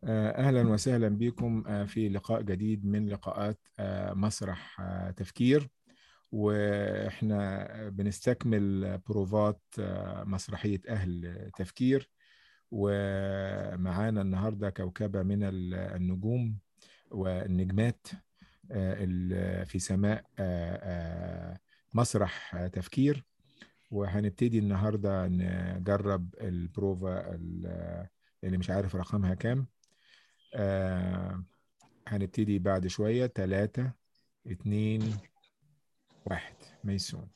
أهلا وسهلا بكم في لقاء جديد من لقاءات مسرح تفكير وإحنا بنستكمل بروفات مسرحية أهل تفكير ومعانا النهاردة كوكبة من النجوم والنجمات في سماء مسرح تفكير وهنبتدي النهاردة نجرب البروفا اللي مش عارف رقمها كام آه هنبتدي بعد شوية تلاتة اتنين واحد ميسون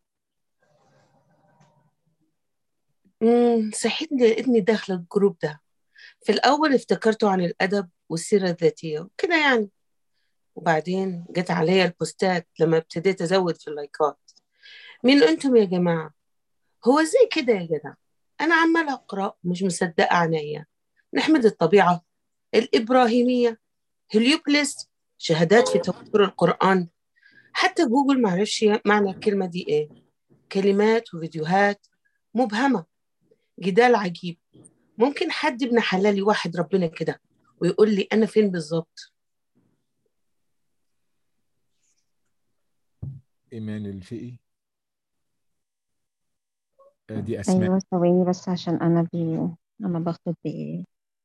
امم صحيت لقيتني داخلة الجروب ده في الأول افتكرته عن الأدب والسيرة الذاتية وكده يعني وبعدين جت عليا البوستات لما ابتديت أزود في اللايكات مين أنتم يا جماعة؟ هو ازاي كده يا جدع؟ أنا عمالة أقرأ مش مصدقة عينيا نحمد الطبيعة الإبراهيمية هليوبلس شهادات في توتر القرآن حتى جوجل معرفش معنى الكلمة دي إيه كلمات وفيديوهات مبهمة جدال عجيب ممكن حد ابن حلال يوحد ربنا كده ويقول لي أنا فين بالظبط إيمان الفقي دي أسماء أيوة ثواني بس عشان أنا بي... أنا بخطب بإيه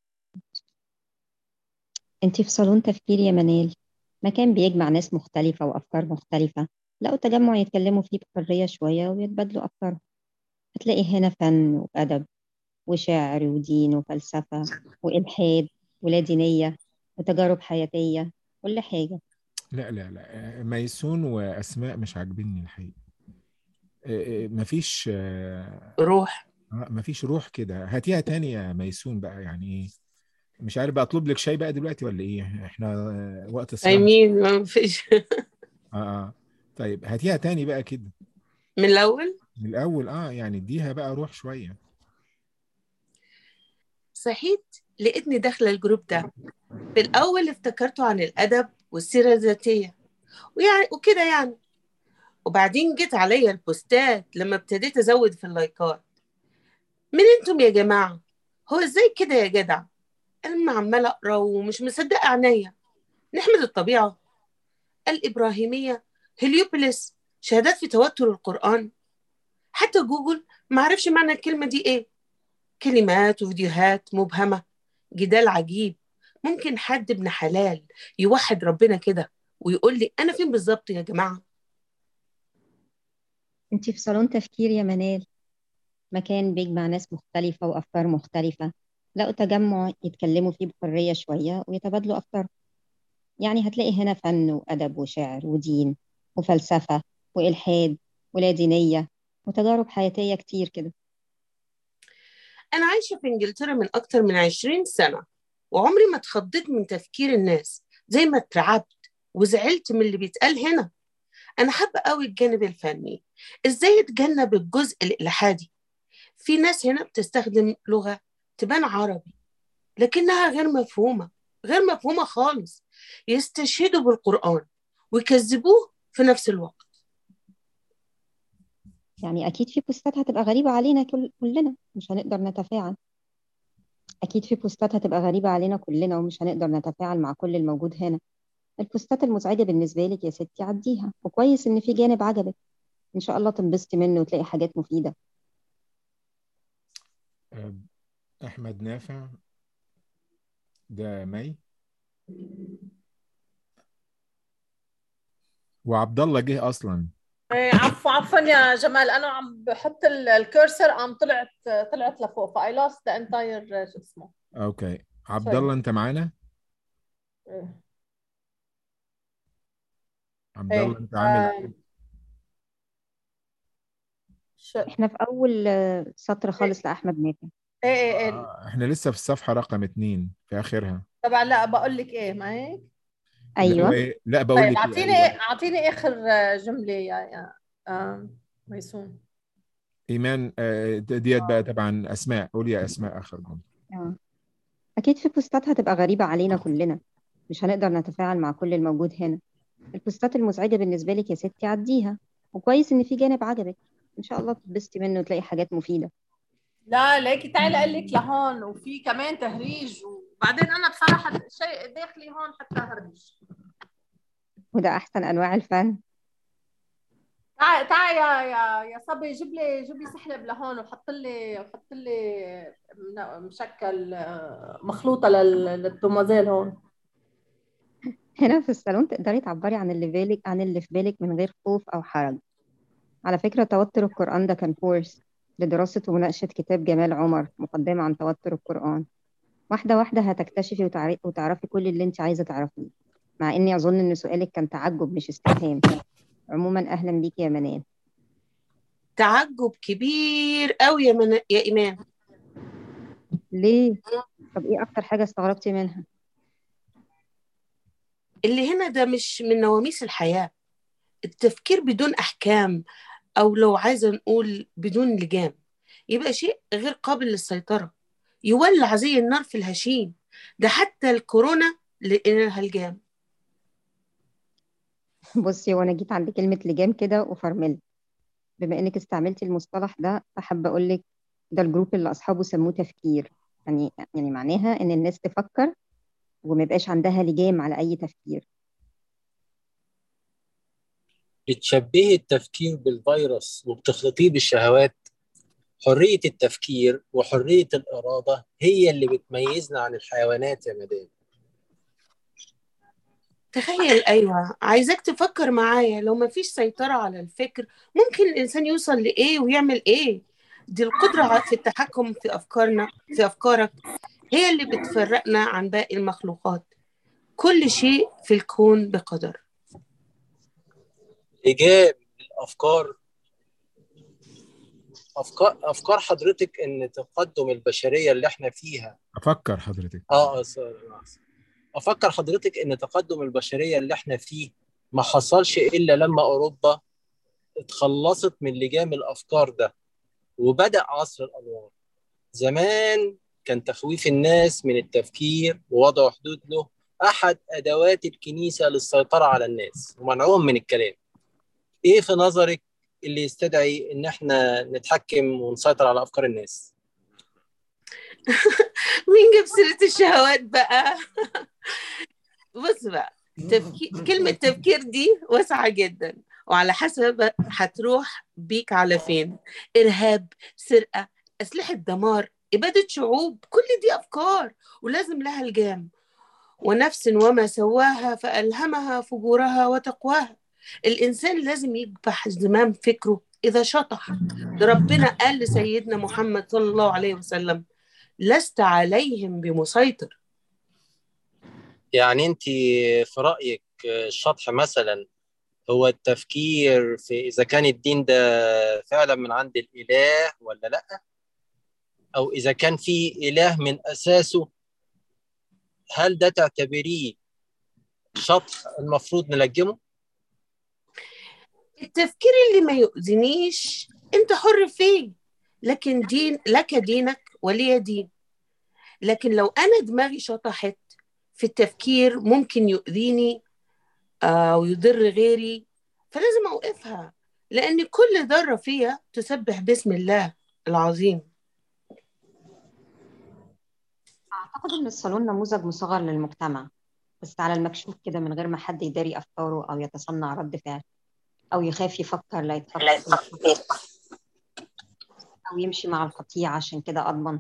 أنتي في صالون تفكير يا منال مكان بيجمع ناس مختلفة وأفكار مختلفة لقوا تجمع يتكلموا فيه بحرية شوية ويتبادلوا أفكارهم هتلاقي هنا فن وأدب وشعر ودين وفلسفة وإلحاد ولا دينية وتجارب حياتية كل حاجة لا لا لا ميسون وأسماء مش عاجبني الحقيقة مفيش روح مفيش روح كده هاتيها تاني يا ميسون بقى يعني ايه مش عارف بقى اطلب لك شاي بقى دلوقتي ولا ايه احنا وقت الصلاة أيمين ما فيش اه اه طيب هاتيها تاني بقى كده من الأول من الاول اه يعني اديها بقى روح شويه صحيت لقيتني داخلة الجروب ده في الأول افتكرته عن الأدب والسيرة الذاتية ويعني وكده يعني وبعدين جيت عليا البوستات لما ابتديت أزود في اللايكات مين انتم يا جماعة؟ هو ازاي كده يا جدع؟ أنا عمالة أقرأ ومش مصدقة عينيا نحمد الطبيعة الإبراهيمية هليوبوليس شهادات في توتر القرآن حتى جوجل معرفش معنى الكلمة دي إيه كلمات وفيديوهات مبهمة جدال عجيب ممكن حد ابن حلال يوحد ربنا كده ويقول لي أنا فين بالظبط يا جماعة أنتي في صالون تفكير يا منال مكان بيجمع ناس مختلفة وأفكار مختلفة لقوا تجمع يتكلموا فيه بحرية شوية ويتبادلوا أفكار يعني هتلاقي هنا فن وأدب وشعر ودين وفلسفة وإلحاد ولا دينية وتجارب حياتية كتير كده أنا عايشة في إنجلترا من أكتر من عشرين سنة وعمري ما اتخضيت من تفكير الناس زي ما اترعبت وزعلت من اللي بيتقال هنا أنا حابة قوي الجانب الفني إزاي أتجنب الجزء الإلحادي في ناس هنا بتستخدم لغة تبان عربي لكنها غير مفهومة غير مفهومة خالص يستشهدوا بالقرآن ويكذبوه في نفس الوقت يعني أكيد في بوستات هتبقى غريبة علينا كل... كلنا مش هنقدر نتفاعل أكيد في بوستات هتبقى غريبة علينا كلنا ومش هنقدر نتفاعل مع كل الموجود هنا البوستات المزعجة بالنسبة لك يا ستي عديها وكويس إن في جانب عجبك إن شاء الله تنبسطي منه وتلاقي حاجات مفيدة احمد نافع ده مي وعبد الله جه اصلا عفوا عفوا يا جمال انا عم بحط الكرسر قام طلعت طلعت لفوق فاي لاست ذا انتاير شو اسمه اوكي عبد الله انت معانا عبد الله انت عامل شو إحنا في أول سطر خالص لأحمد نافع ايه ايه ايه آه، احنا لسه في الصفحه رقم اتنين في اخرها طبعا لا بقول لك ايه ما هيك لا أيوة إيه؟ لا بقول طيب لك إيه، اعطيني أيوة. اعطيني اخر جمله يا يا آه، ميسون ايمان آه، ديت بقى طبعا اسماء قولي يا اسماء اخر جمله آه. أكيد في بوستات هتبقى غريبة علينا كلنا مش هنقدر نتفاعل مع كل الموجود هنا البوستات المزعجة بالنسبة لك يا ستي عديها وكويس إن في جانب عجبك إن شاء الله تتبسطي منه وتلاقي حاجات مفيدة لا ليكي تعالي اقول لك لهون وفي كمان تهريج بعدين انا بصراحه شيء داخلي هون حتى هربش وده أحسن أنواع الفن تعال تعال يا يا يا صبي جيب لي جيب لي سحلب لهون وحط لي وحط لي من- مشكل آه، مخلوطه لل- للدومازيل هون هنا في الصالون تقدري تعبري عن اللي بالك عن اللي في بالك من غير خوف أو حرج على فكرة توتر القرآن ده كان كورس لدراسة ومناقشة كتاب جمال عمر مقدمة عن توتر القرآن واحدة واحدة هتكتشفي وتعرفي, وتعرفي كل اللي انت عايزة تعرفيه مع اني اظن ان سؤالك كان تعجب مش استفهام عموما اهلا بيكي يا منال تعجب كبير قوي يا من... يا ايمان ليه طب ايه اكتر حاجة استغربتي منها اللي هنا ده مش من نواميس الحياه التفكير بدون احكام او لو عايزه نقول بدون لجام يبقى شيء غير قابل للسيطره يولع زي النار في الهشيم ده حتى الكورونا لقينا لجام بصي وانا جيت عند كلمة لجام كده وفرملت بما انك استعملتي المصطلح ده فحابة اقول لك ده الجروب اللي اصحابه سموه تفكير يعني يعني معناها ان الناس تفكر وما يبقاش عندها لجام على اي تفكير بتشبهي التفكير بالفيروس وبتخلطيه بالشهوات حرية التفكير وحرية الإرادة هي اللي بتميزنا عن الحيوانات يا مدام تخيل ايوه عايزاك تفكر معايا لو ما فيش سيطره على الفكر ممكن الانسان يوصل لايه ويعمل ايه دي القدره على- في التحكم في افكارنا في افكارك هي اللي بتفرقنا عن باقي المخلوقات كل شيء في الكون بقدر إيجاب الأفكار أفكار أفكار حضرتك إن تقدم البشرية اللي إحنا فيها افكر حضرتك آه آه، سوري، أنا آسف. أفكر حضرتك إن تقدم البشرية اللي إحنا فيه ما حصلش إلا لما أوروبا اتخلصت من لجام الأفكار ده وبدأ عصر الأنوار زمان كان تخويف الناس من التفكير ووضع حدود له أحد أدوات الكنيسة للسيطرة على الناس ومنعهم من الكلام إيه في نظرك اللي يستدعي إن إحنا نتحكم ونسيطر على أفكار الناس؟ مين جاب سيره الشهوات بقى بص بقى تفكير كلمة تفكير دي واسعة جدا وعلى حسب هتروح بيك على فين إرهاب سرقة أسلحة دمار إبادة شعوب كل دي أفكار ولازم لها الجام ونفس وما سواها فألهمها فجورها وتقواها الإنسان لازم يكبح زمام فكره إذا شطح ده ربنا قال لسيدنا محمد صلى الله عليه وسلم لست عليهم بمسيطر يعني أنت في رأيك الشطح مثلا هو التفكير في إذا كان الدين ده فعلا من عند الإله ولا لأ أو إذا كان في إله من أساسه هل ده تعتبريه شطح المفروض نلجمه؟ التفكير اللي ما يؤذينيش انت حر فيه لكن دين لك دينك ولي دين لكن لو انا دماغي شطحت في التفكير ممكن يؤذيني او يضر غيري فلازم اوقفها لان كل ذره فيها تسبح باسم الله العظيم اعتقد ان الصالون نموذج مصغر للمجتمع بس على المكشوف كده من غير ما حد يداري افكاره او يتصنع رد فعل او يخاف يفكر لا يتفكر او يمشي مع القطيع عشان كده اضمن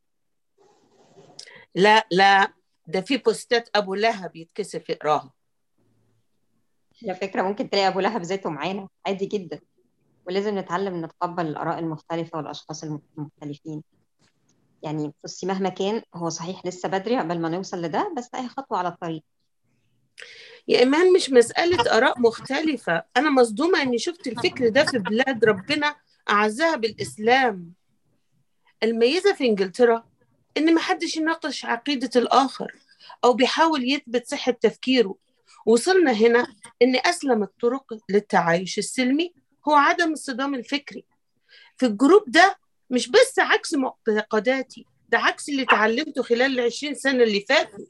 لا لا ده في بوستات ابو لهب يتكسف يقراها على فكرة ممكن تلاقي أبو لهب ذاته معانا عادي جدا ولازم نتعلم نتقبل الآراء المختلفة والأشخاص الم- المختلفين يعني بصي مهما كان هو صحيح لسه بدري قبل ما نوصل لده بس أي خطوة على الطريق يا إيمان مش مسألة آراء مختلفة أنا مصدومة إني شفت الفكر ده في بلاد ربنا أعزها بالإسلام الميزة في إنجلترا إن محدش يناقش عقيدة الآخر أو بيحاول يثبت صحة تفكيره وصلنا هنا إن أسلم الطرق للتعايش السلمي هو عدم الصدام الفكري في الجروب ده مش بس عكس معتقداتي ده عكس اللي اتعلمته خلال العشرين سنة اللي فاتوا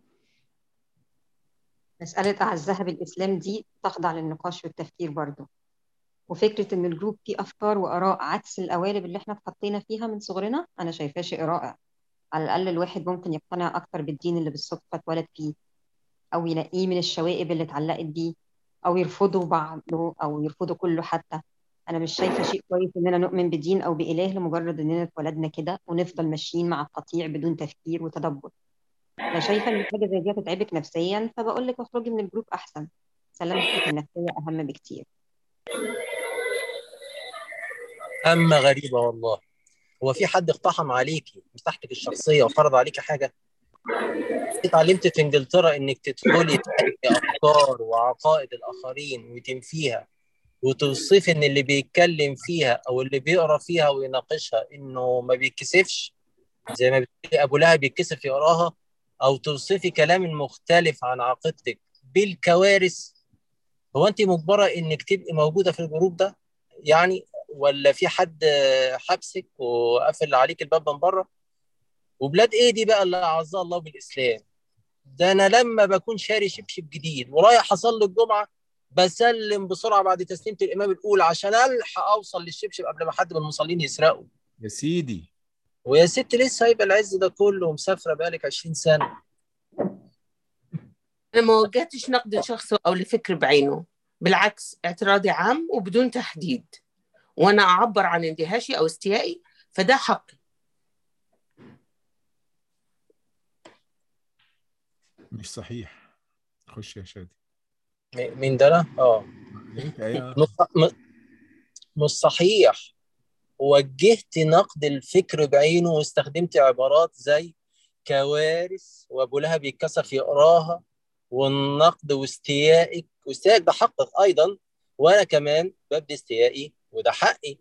مسألة أعزها بالإسلام دي تخضع للنقاش والتفكير برضه وفكرة إن الجروب فيه أفكار وآراء عكس القوالب اللي إحنا اتحطينا فيها من صغرنا أنا شايفاه شيء رائع على الأقل الواحد ممكن يقتنع أكتر بالدين اللي بالصدفة اتولد فيه أو ينقيه من الشوائب اللي اتعلقت بيه أو يرفضوا بعضه أو يرفضوا كله حتى أنا مش شايفة شيء كويس إننا نؤمن بدين أو بإله لمجرد إننا اتولدنا كده ونفضل ماشيين مع القطيع بدون تفكير وتدبر أنا شايفة إن حاجة زي دي هتتعبك نفسيا فبقول لك اخرجي من الجروب أحسن سلامتك النفسية أهم بكتير أما غريبة والله هو في حد اقتحم عليكي مساحتك الشخصية وفرض عليكي حاجة؟ اتعلمت في انجلترا انك تدخلي تحكي افكار وعقائد الاخرين وتنفيها وتوصفي ان اللي بيتكلم فيها او اللي بيقرا فيها ويناقشها انه ما بيتكسفش زي ما بتقولي ابو لهب بيتكسف يقراها او توصفي كلام مختلف عن عقيدتك بالكوارث هو انت مجبره انك تبقي موجوده في الجروب ده يعني ولا في حد حبسك وقفل عليك الباب من بره وبلاد ايه دي بقى اللي اعزها الله بالاسلام ده انا لما بكون شاري شبشب جديد ورايح اصلي الجمعه بسلم بسرعه بعد تسليمه الامام الاولى عشان الحق اوصل للشبشب قبل ما حد من المصلين يسرقه يا سيدي ويا ست لسه هيبقى العز ده كله ومسافره بقالك 20 سنه أنا ما وجهتش نقد لشخص أو لفكر بعينه بالعكس اعتراضي عام وبدون تحديد وأنا أعبر عن اندهاشي أو استيائي فده حقي مش صحيح خش يا شادي م- مين ده انا؟ اه انت ايه مش م- مش صحيح وجهت نقد الفكر بعينه واستخدمت عبارات زي كوارث وابو لهب يتكسف يقراها والنقد واستيائك واستيائك ده حقك ايضا وانا كمان ببدي استيائي وده حقي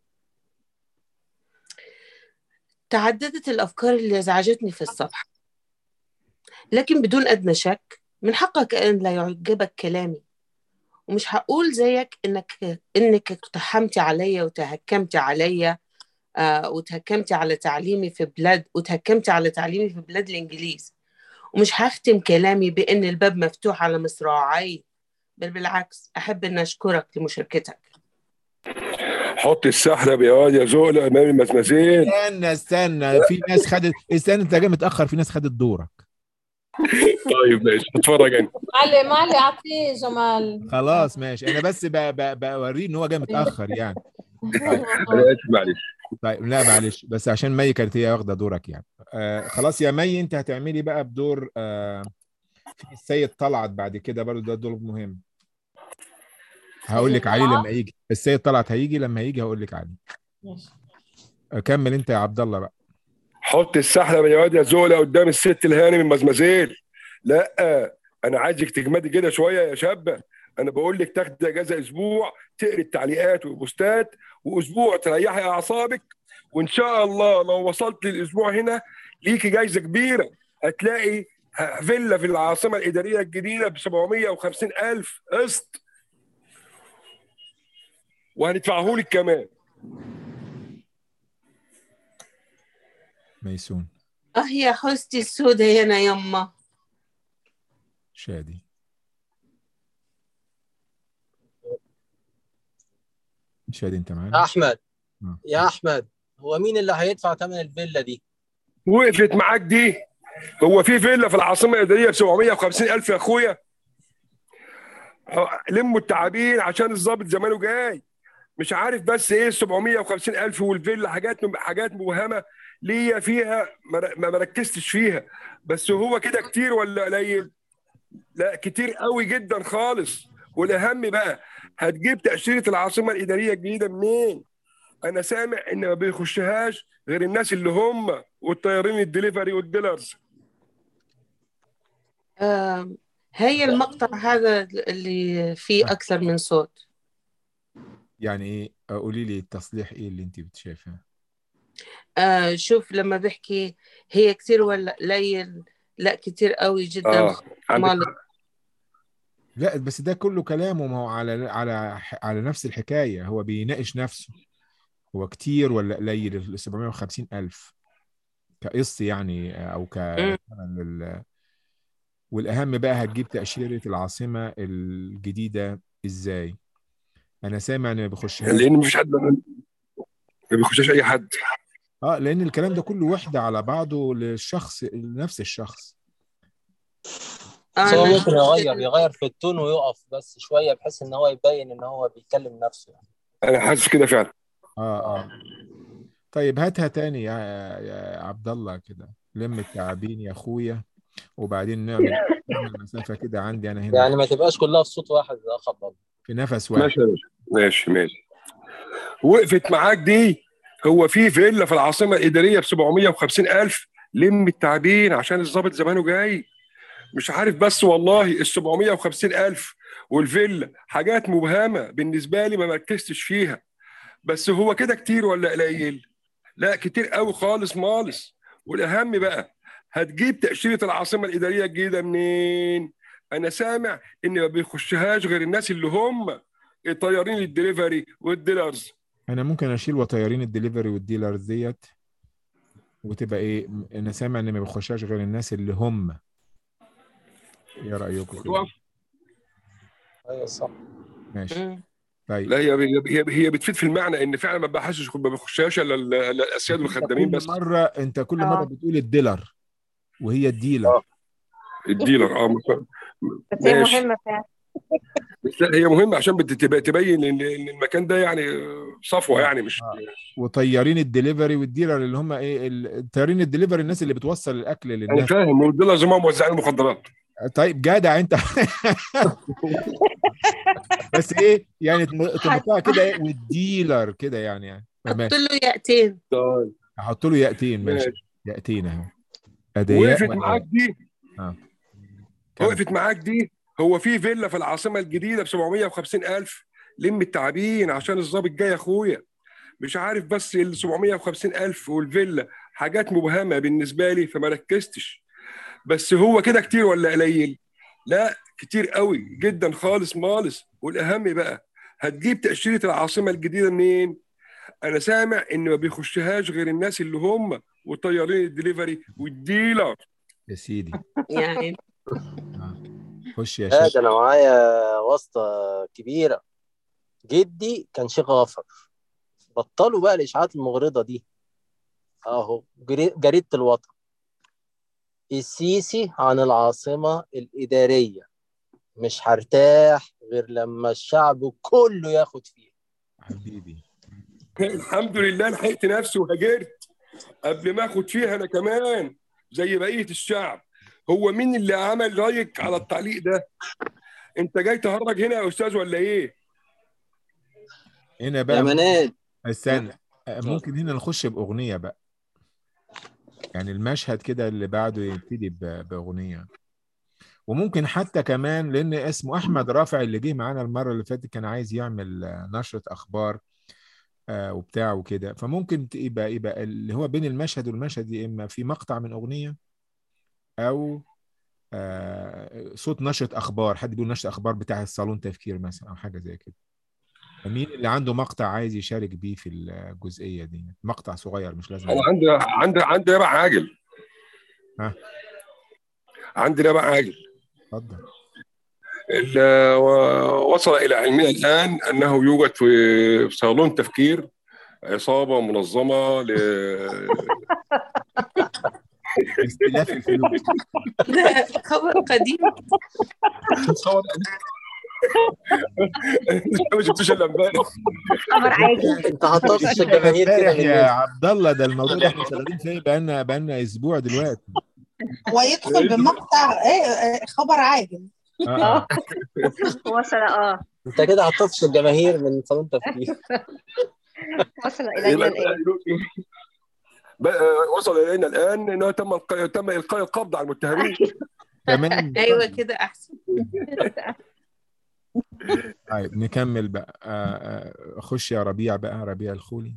تعددت الأفكار اللي أزعجتني في الصفحة لكن بدون أدنى شك من حقك أن لا يعجبك كلامي ومش هقول زيك إنك إنك اقتحمتي عليا وتهكمتي عليا آه وتهكمتي على تعليمي في بلاد وتهكمتي على تعليمي في بلاد الإنجليز ومش هختم كلامي بإن الباب مفتوح على مصراعي بل بالعكس أحب أن أشكرك لمشاركتك حط السحلب يا واد يا زقل امام المزمزين استنى استنى في ناس خدت استنى انت جاي متاخر في ناس خدت دورك طيب ماشي اتفرج انا معلي معلي اعطيه جمال خلاص ماشي انا بس ب- ب- بوريه ان هو جاي متاخر يعني انا اسف معلش طيب لا معلش بس عشان مي كانت هي واخده دورك يعني آه خلاص يا مي انت هتعملي بقى بدور آه في السيد طلعت بعد كده برضه ده دور مهم هقول لك عليه لما يجي السيد طلعت هيجي لما يجي هقول لك عليه ماشي. آه، كمل انت يا عبد الله بقى حط السحلب يا واد يا زقل قدام الست الهانم المزمزين لا انا عايزك تجمدي كده شويه يا شابه انا بقول لك تاخدي اجازه اسبوع تقري التعليقات والبوستات واسبوع تريحي اعصابك وان شاء الله لو وصلت للاسبوع هنا ليكي جايزه كبيره هتلاقي فيلا في العاصمه الاداريه الجديده ب 750 الف قسط وهندفعه لك كمان ميسون آه يا حستي السودة هنا يما شادي شادي انت يا معانا احمد آه. يا احمد هو مين اللي هيدفع ثمن الفيلا دي؟ وقفت معاك دي هو في فيلا في العاصمه الاداريه ب 750 الف يا اخويا لموا التعابين عشان الضابط زمانه جاي مش عارف بس ايه ال 750 الف والفيلا حاجات حاجات موهمه ليا فيها ما ما ركزتش فيها بس هو كده كتير ولا قليل لا كتير قوي جدا خالص والاهم بقى هتجيب تاشيره العاصمه الاداريه الجديده منين انا سامع ان ما بيخشهاش غير الناس اللي هم والطيارين الدليفري والديلرز آه هي المقطع هذا اللي فيه أكثر من صوت يعني ايه قولي لي التصليح ايه اللي انت بتشايفها آه شوف لما بحكي هي كتير ولا قليل لا كتير قوي جدا اه عندك مال- لا بس ده كله كلامه ما هو على على على نفس الحكايه هو بيناقش نفسه هو كتير ولا قليل ال 750 الف كقسط يعني او ك مم. لل- والاهم بقى هتجيب تاشيره العاصمه الجديده ازاي انا سامع ان ما بيخشهاش لان مفيش حد ما بيخشش اي حد اه لان الكلام ده كله وحده على بعضه للشخص لنفس الشخص بس هو أنا ممكن يغير يغير في التون ويقف بس شويه بحيث ان هو يبين ان هو بيكلم نفسه يعني. انا حاسس كده فعلا اه اه طيب هاتها تاني يا يا عبد الله كده لم التعابين يا اخويا وبعدين نعمل نعمل مسافه كده عندي انا هنا يعني ما تبقاش كلها في صوت واحد يا اخ عبد الله في نفس واحد ماشي يا باشا. ماشي ماشي وقفت معاك دي هو في فيلا في العاصمه الاداريه ب 750 الف لم التعبين عشان الضابط زمانه جاي مش عارف بس والله ال 750 الف والفيلا حاجات مبهمه بالنسبه لي ما مركزتش فيها بس هو كده كتير ولا قليل لا كتير قوي خالص مالص والاهم بقى هتجيب تاشيره العاصمه الاداريه الجديده منين انا سامع ان ما بيخشهاش غير الناس اللي هم طيارين الدليفري والديلرز انا ممكن اشيل وطيارين الدليفري والديلرز ديت وتبقى ايه انا سامع ان ما بيخشاش غير الناس اللي هم ايه رايكم كده وقف. ايوه صح ماشي مم. طيب لا هي هي هي بتفيد في المعنى ان فعلا ما بحسش ما بيخشهاش الا ال- إلا الاسياد انت والخدامين كل بس مره انت كل مره آه. بتقول الديلر وهي الديلر آه. الديلر اه مش- بس هي ماشي. مهمه فعلا بس لا هي مهمه عشان بتبقى تبين ان إن المكان ده يعني صفوه آه. يعني مش آه. وطيارين الدليفري والديلر اللي هم ايه ال- طيارين الدليفري الناس اللي بتوصل الاكل انا للناس فاهم والديلر زي ما هم موزعين المخدرات طيب جدع انت بس ايه يعني تم- تحطها كده ايه والديلر كده يعني يعني حط ماشي له ياقتين طيب احط له ياقتين ماشي ماشي. ياقتين اهو ادياء وقفت وأدياء. معاك دي اه كمل. وقفت معاك دي هو في فيلا في العاصمه الجديده ب 750 الف لم التعابين عشان الظابط جاي يا اخويا مش عارف بس ال 750 الف والفيلا حاجات مبهمه بالنسبه لي فما ركزتش بس هو كده كتير ولا قليل لا كتير قوي جدا خالص مالص والاهم بقى هتجيب تاشيره العاصمه الجديده منين انا سامع ان ما بيخشهاش غير الناس اللي هم وطيارين الدليفري والديلر يا سيدي يعني آه. خش يا لا شيخ ده انا معايا واسطه كبيره جدي كان شيخ غفر بطلوا بقى الاشاعات المغرضه دي اهو جري- جريده الوطن السيسي عن العاصمه الاداريه مش هرتاح غير لما الشعب كله ياخد فيها حبيبي الحمد لله لحقت نفسي وهاجرت قبل ما اخد فيها انا كمان زي بقيه الشعب هو مين اللي عمل رايك على التعليق ده انت جاي تهرج هنا يا استاذ ولا ايه هنا يا بقى منال استنى آه، ممكن هنا نخش بأغنية بقى يعني المشهد كده اللي بعده يبتدي ب- بأغنية وممكن حتى كمان لأن اسمه أحمد رافع اللي جه معانا المرة اللي فاتت كان عايز يعمل آه، نشرة أخبار آه، وبتاع وكده فممكن ت- يبقى يبقى اللي هو بين المشهد والمشهد يا إما في مقطع من أغنية أو آه، صوت نشرة أخبار حد بيقول نشرة أخبار بتاع الصالون تفكير مثلا أو حاجة زي كده مين اللي عنده مقطع عايز يشارك بيه في الجزئية دي مقطع صغير مش لازم انا عندي عندي عندي ربع عاجل ها. عندي ربع عاجل اتفضل ال- و- وصل الى علمنا الان انه يوجد في صالون تفكير عصابه منظمه ل استلاف الفلوس ده خبر قديم ما شفتوش الا امبارح خبر عاجل انت هتطفش الجماهير كده امبارح من يا الناس. عبد الله ده الموضوع ده احنا شغالين فيه بقالنا بقالنا اسبوع دلوقتي ويدخل بمقطع ايه آه، خبر عاجل اه وصل اه انت كده هتطفش الجماهير من صالون تفكير وصل إلينا الآن بقى- وصل الينا الان انه تم الق- تم القاء القبض على المتهمين تمام ايوه كده احسن طيب نكمل بقى آه، آه، خش يا ربيع بقى ربيع الخولي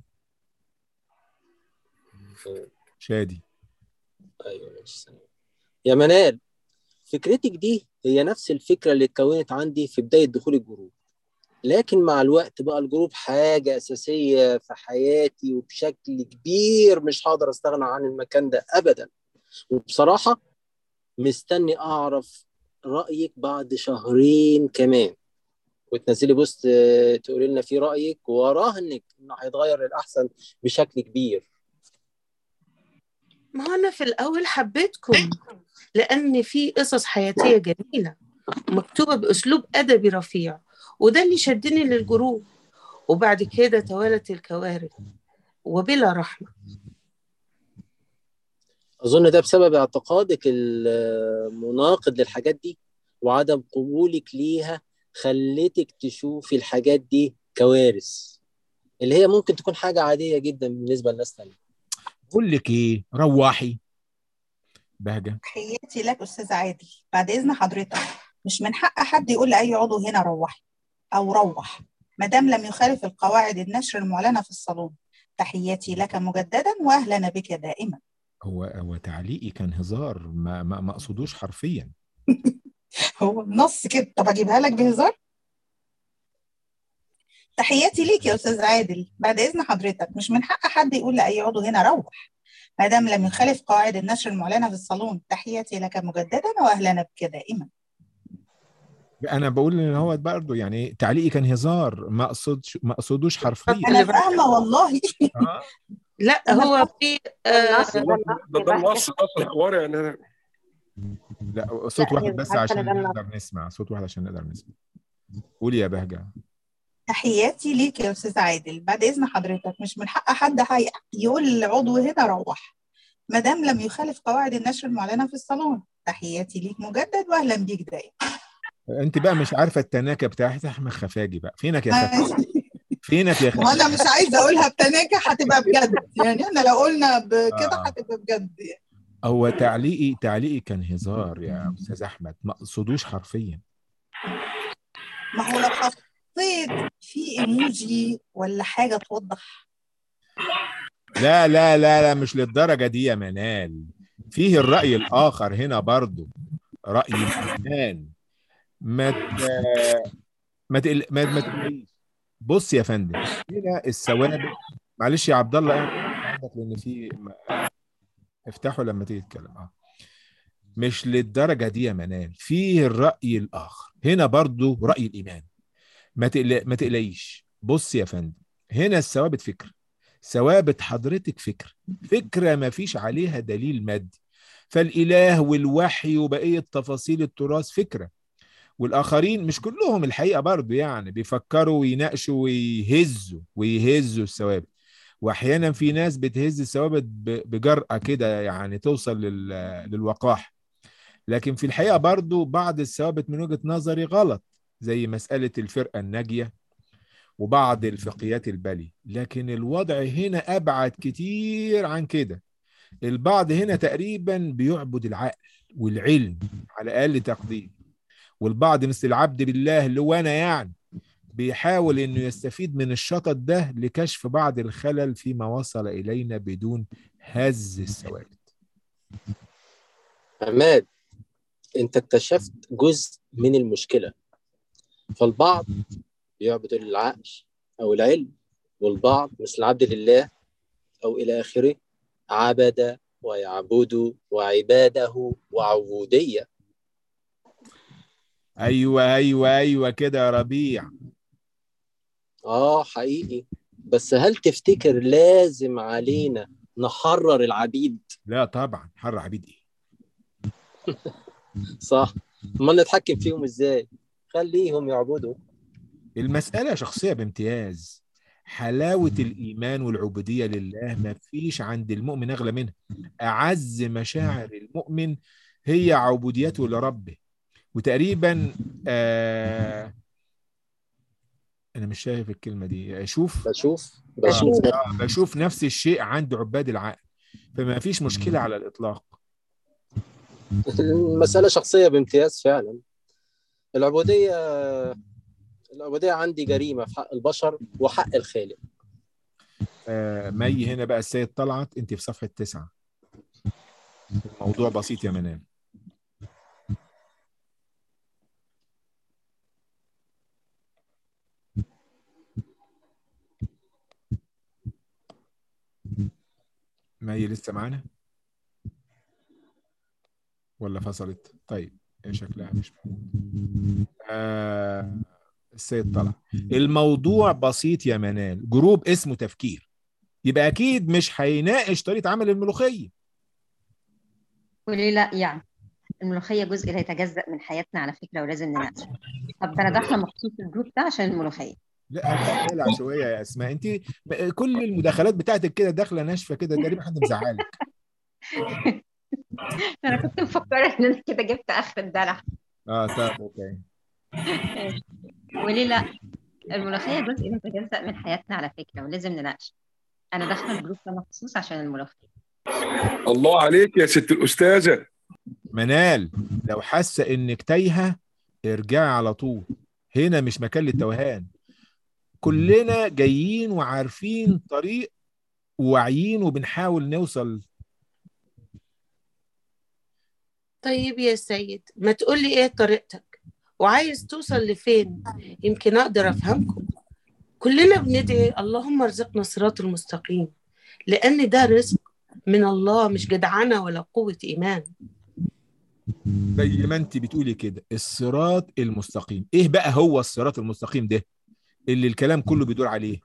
شادي ايوه ماشي ثانية. يا منال فكرتك دي هي نفس الفكره اللي اتكونت عندي في بدايه دخول الجروب لكن مع الوقت بقى الجروب حاجه اساسيه في حياتي وبشكل كبير مش هقدر استغنى عن المكان ده ابدا وبصراحه مستني اعرف رايك بعد شهرين كمان وتنزلي بوست آه، تقولي لنا فيه رايك وراهنك انه هيتغير للاحسن بشكل كبير ما هو أنا في الأول حبيتكم لأن في قصص حياتية جميلة مكتوبة بأسلوب أدبي رفيع وده اللي شدني للجروب وبعد كده توالت الكوارث وبلا رحمة اظن ده بسبب اعتقادك المناقض للحاجات دي وعدم قبولك ليها خلتك تشوفي الحاجات دي كوارث اللي هي ممكن تكون حاجة عادية جدا بالنسبة لناس تانية بقول لك ايه روحي بهجه تحياتي لك أستاذ عادل بعد إذن حضرتك مش من حق حد يقول لأي عضو هنا روحي أو روح ما دام لم يخالف القواعد النشر المعلنة في الصالون تحياتي لك مجددا وأهلا بك دائما هو هو تعليقي كان هزار ما ما ما اقصدوش حرفيا هو النص كده طب أجيبها لك بهزار تحياتي ليك يا أستاذ عادل بعد إذن حضرتك مش من حق حد يقول لأي عضو هنا روح ما دام لم يخالف قواعد النشر المعلنة في الصالون تحياتي لك مجددا وأهلا بك دائما انا بقول ان هو برضه يعني تعليقي كان هزار ما اقصدش ما اقصدوش حرفيا أنا فاهمة والله آه. لا هو في آه ده ده النص نص الحوار يعني أنا لا صوت لا، واحد هي بس عارفة عشان إن ده النص. نقدر نسمع صوت واحد عشان نقدر نسمع قولي يا بهجه تحياتي ليك يا أستاذ عادل بعد إذن حضرتك مش من حق حد هي- يقول لعضو هنا روح ما دام لم يخالف قواعد النشر المعلنة في الصالون تحياتي ليك مجدد وأهلا بيك دائما انت بقى مش عارفه التناكه بتاعت احمد خفاجي بقى فينك يا خفاجي فينك يا وانا خفاجي مش عايزه اقولها بتناكه هتبقى بجد يعني احنا لو قلنا بكده آه. هتبقى بجد يعني. هو تعليقي تعليقي كان هزار يا استاذ احمد ما اقصدوش حرفيا ما هو لو حطيت في ايموجي ولا حاجه توضح لا لا لا لا مش للدرجه دي يا منال فيه الراي الاخر هنا برضو راي الايمان ما ت... ما تقل... ما, ما تقلقيش بص يا فندم هنا الثوابت معلش يا عبد الله عندك لان في ما- افتحوا لما تيجي تتكلم اه مش للدرجه دي يا منال فيه الراي الاخر هنا برضو راي الايمان ما تقلق ما تقلقيش بص يا فندم هنا الثوابت فكر ثوابت حضرتك فكر فكره ما فيش عليها دليل مادي فالاله والوحي وبقيه تفاصيل التراث فكره والاخرين مش كلهم الحقيقه برضو يعني بيفكروا ويناقشوا ويهزوا ويهزوا الثوابت واحيانا في ناس بتهز الثوابت ب- بجرأة كده يعني توصل لل- للوقاحة لكن في الحقيقة برضو بعض الثوابت من وجهة نظري غلط زي مسألة الفرقة الناجية وبعض الفقهيات البلي لكن الوضع هنا أبعد كتير عن كده البعض هنا تقريبا بيعبد العقل والعلم على أقل تقدير والبعض مثل العبد بالله اللي هو أنا يعني بيحاول انه يستفيد من الشطط ده لكشف بعض الخلل فيما وصل الينا بدون هز الثوابت عماد انت اكتشفت جزء من المشكله فالبعض بيعبد العقل او العلم والبعض مثل عبد لله او الى اخره عبد ويعبد وعباده وعبوديه ايوه ايوه ايوه كده يا ربيع اه حقيقي بس هل تفتكر لازم علينا نحرر العبيد لا طبعا حر عبيد ايه صح امال نتحكم فيهم ازاي خليهم يعبدوا المسألة شخصية بامتياز حلاوة الإيمان والعبودية لله ما فيش عند المؤمن أغلى منها أعز مشاعر المؤمن هي عبوديته لربه وتقريبا آه أنا مش شايف الكلمة دي أشوف بشوف بشوف آه بشوف نفس الشيء عند عباد العقل فما فيش مشكلة على الإطلاق المسألة شخصية بامتياز فعلا العبودية العبودية عندي جريمة في حق البشر وحق الخالق آه مي هنا بقى السيد طلعت أنت في صفحة تسعة الموضوع بسيط يا منال مي لسه معانا ولا فصلت طيب هي شكلها مش موجود آه السيد طلع الموضوع بسيط يا منال جروب اسمه تفكير يبقى اكيد مش هيناقش طريقه عمل الملوخيه وليه لا يعني الملوخية جزء لا يتجزأ من حياتنا على فكرة ولازم نناقشه طب ده أنا داخلة مخصوص الجروب ده عشان الملوخية لا هتقلع شويه يا اسماء انت كل المداخلات بتاعتك كده داخله ناشفه كده تقريبا حد مزعلك أنا كنت مفكرة إن أنا كده جبت آخر الدلع اه طب اوكي وليه لا الملوخية جزء لا يتجزأ من حياتنا على فكرة ولازم نناقشه أنا داخلة الجروب ده مخصوص عشان الملوخية الله عليك يا ست الاستاذه منال لو حاسه انك تايهه ارجعي على طول هنا مش مكان للتوهان كلنا جايين وعارفين طريق وواعيين وبنحاول نوصل طيب يا سيد ما تقولي ايه طريقتك وعايز توصل لفين يمكن اقدر افهمكم كلنا بندعي اللهم ارزقنا الصراط المستقيم لان ده رزق من الله مش جدعنه ولا قوه ايمان زي ما انت بتقولي كده الصراط المستقيم ايه بقى هو الصراط المستقيم ده اللي الكلام كله بيدور عليه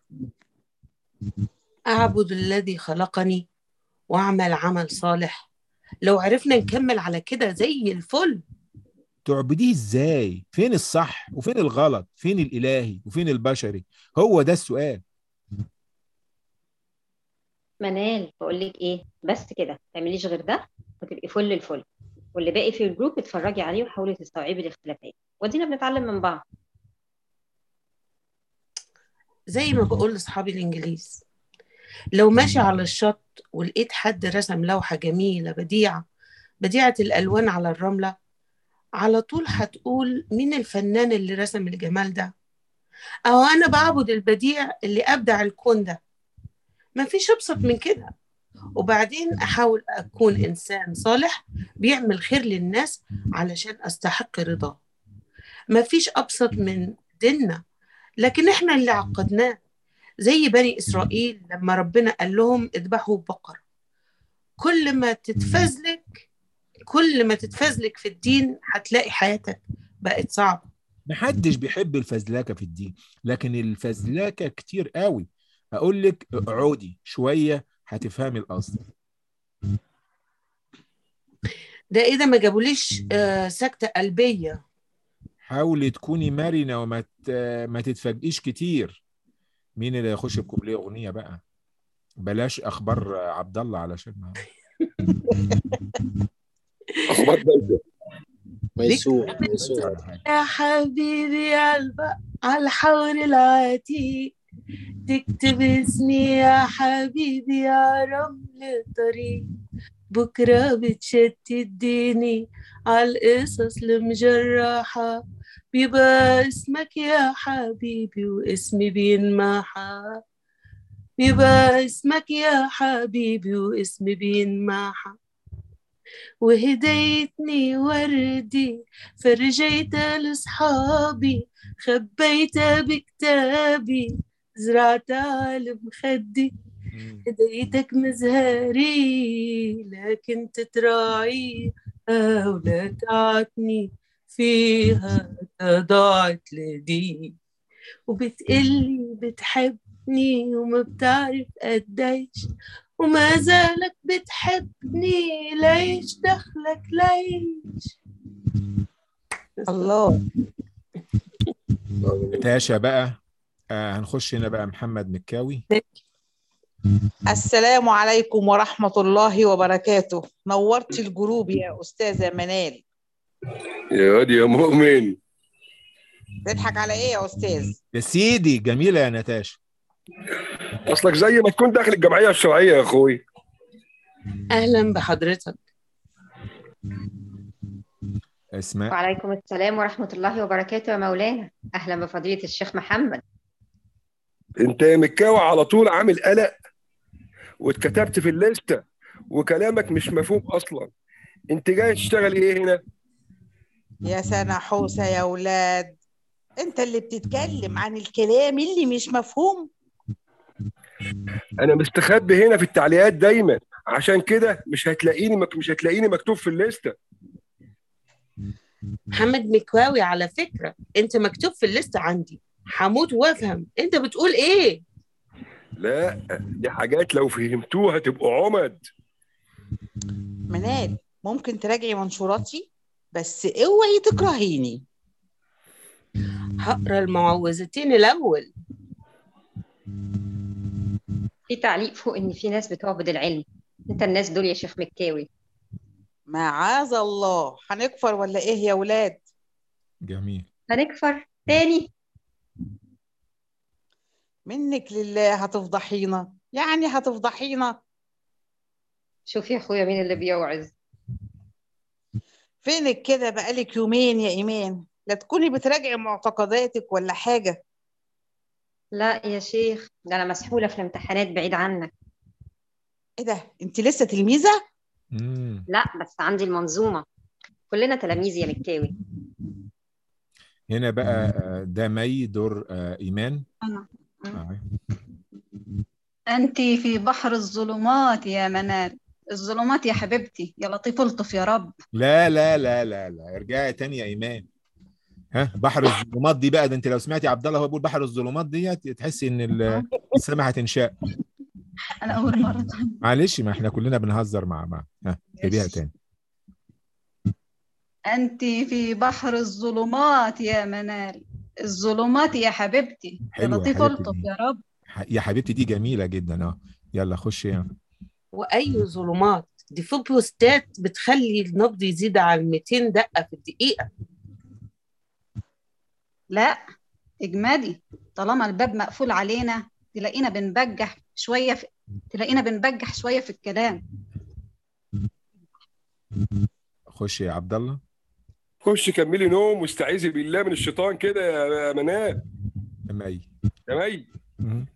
اعبد الذي خلقني واعمل عمل صالح لو عرفنا نكمل على كده زي الفل تعبديه ازاي فين الصح وفين الغلط فين الالهي وفين البشري هو ده السؤال منال بقول لك ايه بس كده ما تعمليش غير ده وتبقي فل الفل واللي باقي في الجروب اتفرجي عليه وحاولي تستوعبي الاختلافات ودينا بنتعلم من بعض زي ما بقول لاصحابي الانجليز لو ماشي على الشط ولقيت حد رسم لوحة جميلة بديعة بديعة الألوان على الرملة على طول هتقول مين الفنان اللي رسم الجمال ده أو أنا بعبد البديع اللي أبدع الكون ده مفيش أبسط من كده وبعدين أحاول أكون إنسان صالح بيعمل خير للناس علشان أستحق رضاه مفيش أبسط من ديننا لكن إحنا اللي عقدناه زي بني إسرائيل لما ربنا قال لهم اذبحوا بقرة كل ما تتفزلك كل ما تتفزلك في الدين هتلاقي حياتك بقت صعبة محدش بيحب الفزلكه في الدين لكن الفزلكه كتير قوي اقول لك اقعدي شويه هتفهمي القصد ده إيه ده ما جابوليش آه سكتة قلبية حاولي تكوني مرنه وما ت... ما تتفاجئيش كتير مين اللي يخش بكوبليه اغنيه بقى بلاش اخبار عبد الله علشان ما اخبار ده ميسور ميسور يا حبيبي على الب- على الحور العتيق تكتب اسمي يا حبيبي يا رمل الطريق بكرة بتشتتني على القصص المجرحة بيبقى اسمك يا حبيبي واسمي بينمحى بيبقى اسمك يا حبيبي واسمي بينمحى وهديتني وردي فرجيتها لصحابي خبيتها بكتابي زرعتها على مخدي هديتك مزهري لكن تتراعي ولا تعتني فيها ضاعت لدي وبتقلي بتحبني وما بتعرف قديش وما زالك بتحبني ليش دخلك ليش الله تاشا بقى آه هنخش هنا بقى محمد مكاوي السلام عليكم ورحمة الله وبركاته نورت الجروب يا أستاذة منال يا واد يا مؤمن تضحك على إيه يا أستاذ يا سيدي جميله يا نتاشا اصلك زي ما تكون داخل الجمعيه الشرعيه يا اخوي أهلا بحضرتك اسماء وعليكم السلام ورحمة الله وبركاته يا مولانا أهلا بفضيلة الشيخ محمد انت يا مكاوي على طول عامل قلق واتكتبت في الليسته وكلامك مش مفهوم اصلا انت جاي تشتغل ايه هنا يا سنة حوسة يا ولاد أنت اللي بتتكلم عن الكلام اللي مش مفهوم انا مستخبي هنا في التعليقات دايما عشان كده مش هتلاقيني مك... مش هتلاقيني مكتوب في الليسته محمد مكواوي على فكرة أنت مكتوب في الليست عندي هموت وافهم أنت بتقول إيه لا دي حاجات لو فهمتوها تبقوا عمد منال ممكن تراجعي منشوراتي بس اوعي تكرهيني هقرا المعوذتين الاول في تعليق فوق إن في ناس بتعبد العلم أنت الناس دول يا شيخ مكاوي معاذ الله هنكفر ولا ايه يا ولاد جميل هنكفر تاني منك لله هتفضحينا يعني هتفضحينا شوف يا أخويا مين اللي بيوعظ فينك كده بقالك يومين يا ايمان لا تكوني بتراجعي معتقداتك ولا حاجه لا يا شيخ ده أنا مسحولة في الامتحانات بعيد عنك ايه ده انت لسه تلميذه مم. لا بس عندي المنظومة كلنا تلاميذ يا مكاوي هنا بقى آه، ده مي دور آه، ايمان أنا آه. أنت في بحر الظلمات يا منال الظلمات يا حبيبتي يا لطيف الطف يا رب لا لا لا لا لا ارجعي تاني يا ايمان ها بحر الظلمات دي بقى ده انت لو سمعتي عبد الله هو بيقول بحر الظلمات ديت تحسي ان ال- السماء هتنشق أنا أول مرة معلش ما احنا كلنا بنهزر مع بعض ها جيبيها تاني أنت في بحر الظلمات يا منال الظلمات يا حبيبتي يا حلوة لطيف حبيبتي الطف دي. يا رب ح- يا حبيبتي دي جميله جدا اه يلا خشي يلا واي ظلمات دي في بوستات بتخلي النبض يزيد عن 200 دقه في الدقيقه لا اجمدي طالما الباب مقفول علينا تلاقينا بنبجح شوية في... تلاقينا بنبجح شوية في الكلام خشي يا عبد الله خش كملي نوم واستعيذي بالله من الشيطان كده يا منال يا مي يا مي مم.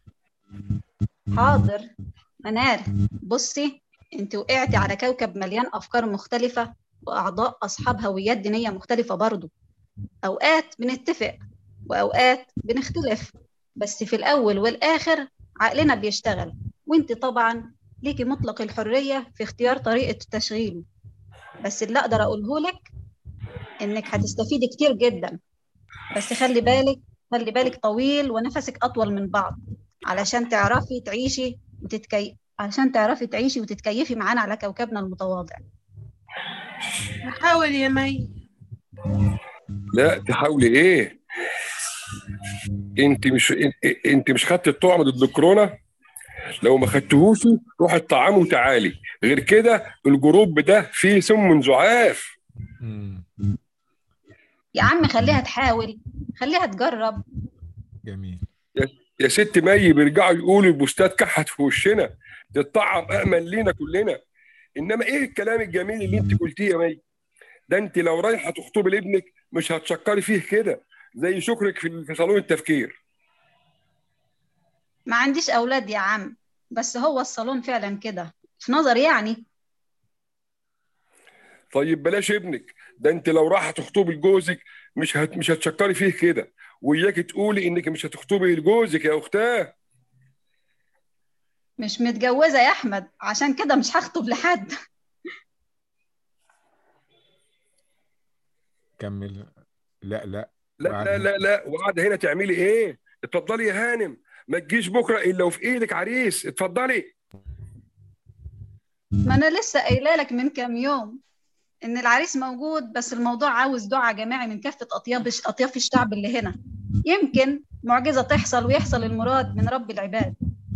حاضر منال بصي انت وقعتي على كوكب مليان افكار مختلفة واعضاء اصحاب هويات دينية مختلفة برضو اوقات بنتفق واوقات بنختلف بس في الاول والاخر عقلنا بيشتغل وانت طبعا ليكي مطلق الحرية في اختيار طريقة تشغيله بس اللي اقدر اقوله لك انك هتستفيدي كتير جدا بس خلي بالك خلي بالك طويل ونفسك اطول من بعض علشان تعرفي تعيشي وتتكي علشان تعرفي تعيشي وتتكيفي معانا على كوكبنا المتواضع حاول يا مي لا تحاولي ايه انت مش انت مش خدت الطعم ضد الكورونا لو ما خدتهوش روح الطعام وتعالي غير كده الجروب ده فيه سم زعاف مم. يا عم خليها تحاول خليها تجرب جميل يا ست مي بيرجعوا يقولوا البوستات كحت في وشنا ده الطعم امن لينا كلنا انما ايه الكلام الجميل اللي انت قلتيه يا مي ده انت لو رايحه تخطبي لابنك مش هتشكري فيه كده زي شكرك في في صالون التفكير ما عنديش اولاد يا عم بس هو الصالون فعلا كده في نظري يعني طيب بلاش ابنك ده انت لو رايحه تخطبي لجوزك مش هت مش هتشكري فيه كده وياكي تقولي انك مش هتخطبي لجوزك يا اختاه مش متجوزة يا احمد عشان كده مش هخطب لحد كمل لا لا لا وقعد لا لا لا وقاعده هنا تعملي ايه اتفضلي يا هانم ما تجيش بكره الا وفي ايدك عريس اتفضلي ما انا لسه قايله لك من كام يوم ان العريس موجود بس الموضوع عاوز دعاء جماعي من كافه اطياف اطياف الشعب اللي هنا يمكن معجزه تحصل ويحصل المراد من رب العباد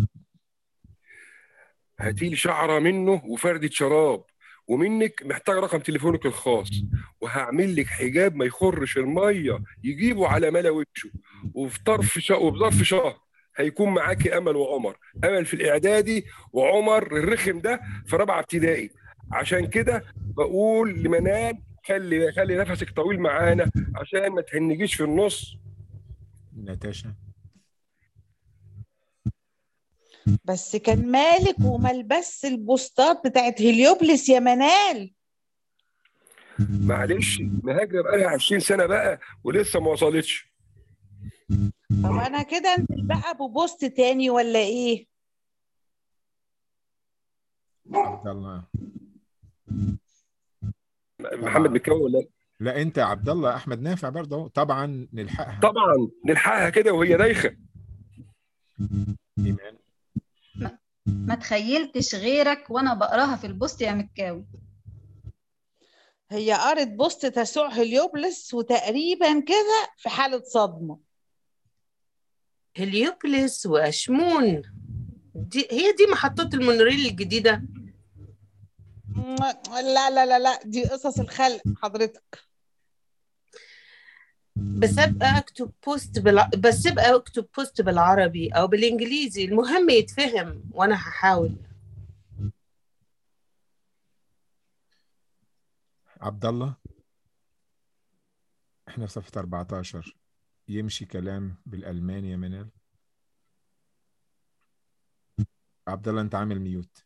هاتي لي شعره منه وفردة شراب ومنك محتاج رقم تليفونك الخاص وهعمل لك حجاب ما يخرش الميه يجيبه على ملا وشه وفي طرف شهر وفي ظرف شهر هيكون معاكي امل وعمر امل في الاعدادي وعمر الرخم ده في رابعه ابتدائي عشان كده بقول لمنال خلي خلي نفسك طويل معانا عشان ما تهنجيش في النص ناتاشا بس كان مالك ومال بس البوستات بتاعت هليوبلس يا منال معلش مهاجره بقى لها 20 سنه بقى ولسه ما وصلتش طب انا كده انزل بقى ببوست تاني ولا ايه عبد الله محمد مكاوي ولا لا؟ لا انت عبد الله احمد نافع برضه أهو. طبعا نلحقها طبعا نلحقها كده وهي دايخه ايمان ما تخيلتش غيرك وانا بقراها في البوست يا مكاوي هي قرت بوست تسوع هليوبلس وتقريبا كده في حالة صدمة هليوبلس وأشمون دي هي دي محطات المونوريل الجديدة لا لا لا لا دي قصص الخلق حضرتك بس ابقى اكتب بوست بال... بس ابقى اكتب بوست بالعربي او بالانجليزي المهم يتفهم وانا هحاول عبد الله احنا في صفحة 14 يمشي كلام بالألماني يا منال عبد الله انت عامل ميوت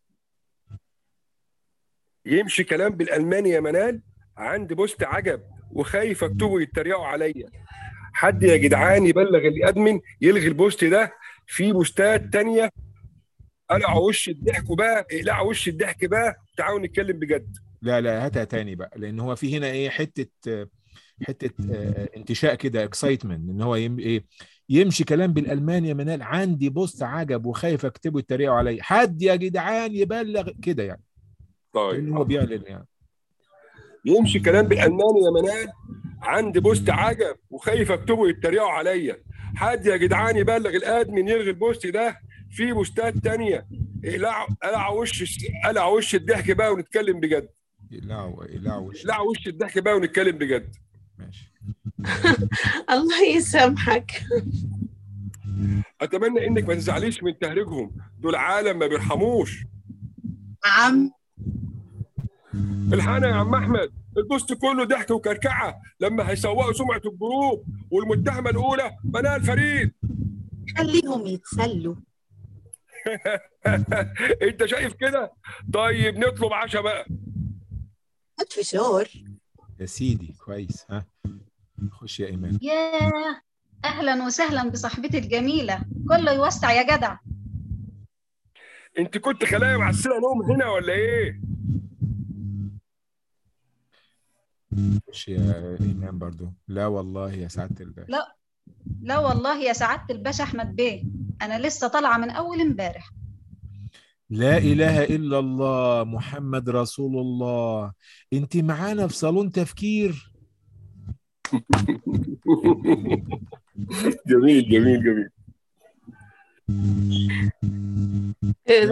يمشي كلام بالالماني يا منال عندي بوست عجب وخايف اكتبه يتريقوا عليا حد يا جدعان يبلغ الادمن يلغي البوست ده في بوستات تانية قلعوا وش الضحك بقى اقلعوا وش الضحك بقى تعالوا نتكلم بجد لا لا هاتها تاني بقى لان هو في هنا ايه حته حته آه، انتشاء كده اكسايتمنت ان هو يم ايه يمشي كلام بالالماني يا منال عندي بوست عجب وخايف اكتبه يتريقوا عليا حد يا جدعان يبلغ كده يعني طيب لان هو بيعلن يعني يمشي كلام بالالماني يا منال عندي بوست عجب وخايف اكتبه يتريقوا عليا حد يا جدعان يبلغ الادمن يلغي البوست ده في بوستات تانية اقلعوا قلعوا وش قلعوا وش الضحك بقى ونتكلم بجد يقلعوا يقلعوا وش قلعوا وش الضحك بقى ونتكلم بجد ماشي الله يسامحك اتمنى انك ما تزعليش من تهريجهم دول عالم ما بيرحموش عم الحقنا يا عم احمد البوست كله ضحك وكركعه لما هيسوقوا سمعه الجروب والمتهمه الاولى منال فريد خليهم يتسلوا انت شايف كده طيب نطلب عشاء بقى هات فشار يا سيدي كويس ها خش يا ايمان ياه اهلا وسهلا بصاحبتي الجميله كله يوسع يا جدع انت كنت خلايا معسله نوم هنا ولا ايه خش يا ايمان برضو لا والله يا سعاده الباشا لا لا والله يا سعاده الباشا احمد بيه انا لسه طالعه من اول امبارح لا اله الا الله محمد رسول الله انت معانا في صالون تفكير جميل جميل جميل